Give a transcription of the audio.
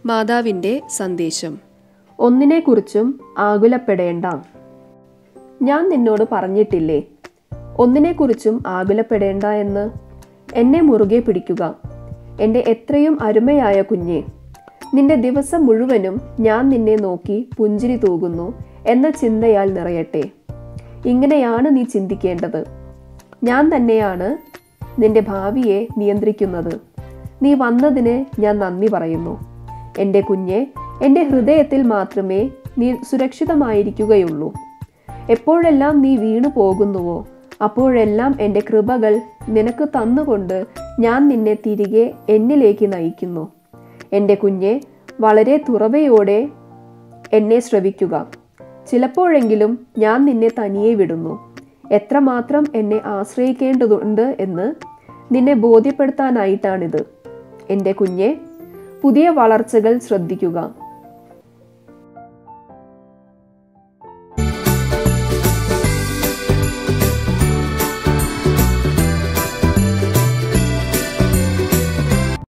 മാതാവിൻ്റെ സന്ദേശം ഒന്നിനെക്കുറിച്ചും ആകുലപ്പെടേണ്ട ഞാൻ നിന്നോട് പറഞ്ഞിട്ടില്ലേ ഒന്നിനെക്കുറിച്ചും ആകുലപ്പെടേണ്ട എന്ന് എന്നെ മുറുകെ പിടിക്കുക എൻ്റെ എത്രയും അരുമയായ കുഞ്ഞെ നിന്റെ ദിവസം മുഴുവനും ഞാൻ നിന്നെ നോക്കി പുഞ്ചിരി തൂകുന്നു എന്ന ചിന്തയാൽ നിറയട്ടെ ഇങ്ങനെയാണ് നീ ചിന്തിക്കേണ്ടത് ഞാൻ തന്നെയാണ് നിന്റെ ഭാവിയെ നിയന്ത്രിക്കുന്നത് നീ വന്നതിന് ഞാൻ നന്ദി പറയുന്നു എൻ്റെ കുഞ്ഞെ എൻ്റെ ഹൃദയത്തിൽ മാത്രമേ നീ സുരക്ഷിതമായിരിക്കുകയുള്ളൂ എപ്പോഴെല്ലാം നീ വീണു പോകുന്നുവോ അപ്പോഴെല്ലാം എൻ്റെ കൃപകൾ നിനക്ക് തന്നുകൊണ്ട് ഞാൻ നിന്നെ തിരികെ എന്നിലേക്ക് നയിക്കുന്നു എൻ്റെ കുഞ്ഞെ വളരെ തുറവയോടെ എന്നെ ശ്രവിക്കുക ചിലപ്പോഴെങ്കിലും ഞാൻ നിന്നെ തനിയെ വിടുന്നു എത്രമാത്രം എന്നെ ആശ്രയിക്കേണ്ടതുണ്ട് എന്ന് നിന്നെ ബോധ്യപ്പെടുത്താനായിട്ടാണിത് എൻ്റെ കുഞ്ഞെ പുതിയ വളർച്ചകൾ ശ്രദ്ധിക്കുക